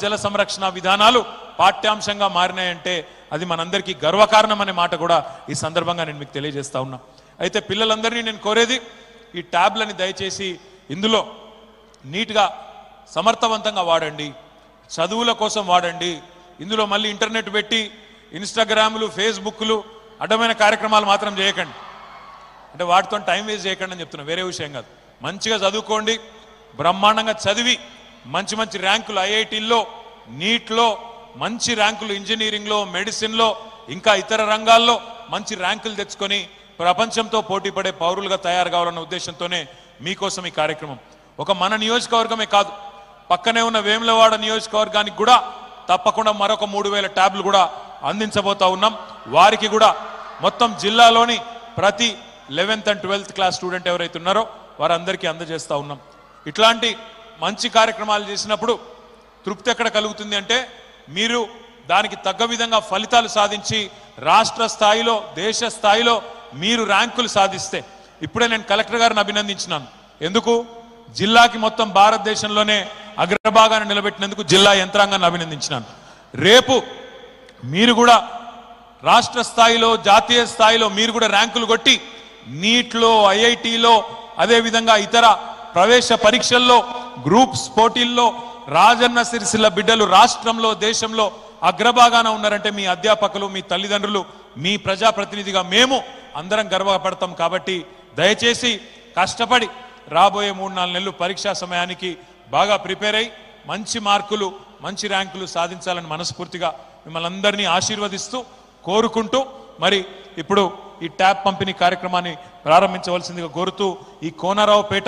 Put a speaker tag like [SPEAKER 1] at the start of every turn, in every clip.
[SPEAKER 1] జల సంరక్షణ విధానాలు పాఠ్యాంశంగా మారినాయంటే అది మనందరికీ గర్వకారణం అనే మాట కూడా ఈ సందర్భంగా నేను మీకు తెలియజేస్తా ఉన్నా అయితే పిల్లలందరినీ నేను కోరేది ఈ ట్యాబ్లని దయచేసి ఇందులో నీట్గా సమర్థవంతంగా వాడండి చదువుల కోసం వాడండి ఇందులో మళ్ళీ ఇంటర్నెట్ పెట్టి ఇన్స్టాగ్రామ్లు ఫేస్బుక్లు అడ్డమైన కార్యక్రమాలు మాత్రం చేయకండి అంటే వాటితో టైం వేస్ట్ చేయకండి అని చెప్తున్నా వేరే విషయం కాదు మంచిగా చదువుకోండి బ్రహ్మాండంగా చదివి మంచి మంచి ర్యాంకులు ఐఐటీల్లో నీట్లో మంచి ర్యాంకులు ఇంజనీరింగ్లో మెడిసిన్లో ఇంకా ఇతర రంగాల్లో మంచి ర్యాంకులు తెచ్చుకొని ప్రపంచంతో పోటీ పడే పౌరులుగా తయారు కావాలన్న ఉద్దేశంతోనే మీకోసం ఈ కార్యక్రమం ఒక మన నియోజకవర్గమే కాదు పక్కనే ఉన్న వేములవాడ నియోజకవర్గానికి కూడా తప్పకుండా మరొక మూడు వేల ట్యాబ్లు కూడా అందించబోతా ఉన్నాం వారికి కూడా మొత్తం జిల్లాలోని ప్రతి eleventh and twelfth class student ఎవరైతే ఉన్నారో వారందరికీ అందజేస్తా ఉన్నాం ఇట్లాంటి మంచి కార్యక్రమాలు చేసినప్పుడు తృప్తి ఎక్కడ కలుగుతుంది అంటే మీరు దానికి తగ్గ విధంగా ఫలితాలు సాధించి రాష్ట్ర స్థాయిలో దేశ స్థాయిలో మీరు ర్యాంకులు సాధిస్తే ఇప్పుడే నేను కలెక్టర్ గారిని అభినందించినాను ఎందుకు జిల్లాకి మొత్తం భారతదేశంలోనే అగ్రభాగాన్ని నిలబెట్టినందుకు జిల్లా యంత్రాంగాన్ని అభినందించినాను రేపు మీరు కూడా రాష్ట్ర స్థాయిలో జాతీయ స్థాయిలో మీరు కూడా ర్యాంకులు కొట్టి నీట్లో ఐఐటిలో అదేవిధంగా ఇతర ప్రవేశ పరీక్షల్లో గ్రూప్స్ పోటీల్లో రాజన్న సిరిసిల్ల బిడ్డలు రాష్ట్రంలో దేశంలో అగ్రభాగాన ఉన్నారంటే మీ అధ్యాపకులు మీ తల్లిదండ్రులు మీ ప్రజాప్రతినిధిగా మేము అందరం గర్వపడతాం కాబట్టి దయచేసి కష్టపడి రాబోయే మూడు నాలుగు నెలలు పరీక్షా సమయానికి బాగా ప్రిపేర్ అయి మంచి మార్కులు మంచి ర్యాంకులు సాధించాలని మనస్ఫూర్తిగా మిమ్మల్ని అందరినీ ఆశీర్వదిస్తూ కోరుకుంటూ మరి ఇప్పుడు ఈ ట్యాబ్ పంపిణీ కార్యక్రమాన్ని ప్రారంభించవలసిందిగా కోరుతూ ఈ కోనరావుపేట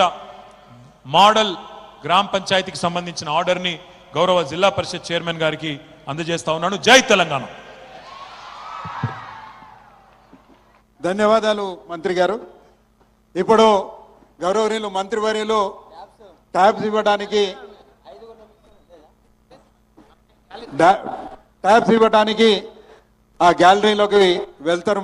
[SPEAKER 1] మోడల్ గ్రామ పంచాయతీకి సంబంధించిన ఆర్డర్ని గౌరవ జిల్లా పరిషత్ చైర్మన్ గారికి అందజేస్తా ఉన్నాను జై తెలంగాణ
[SPEAKER 2] ధన్యవాదాలు మంత్రి గారు ఇప్పుడు గౌరవనీయులు మంత్రివర్యులు ట్యాబ్స్ ఇవ్వడానికి ట్యాబ్స్ ఇవ్వడానికి ఆ గ్యాలరీలోకి వెళ్తారు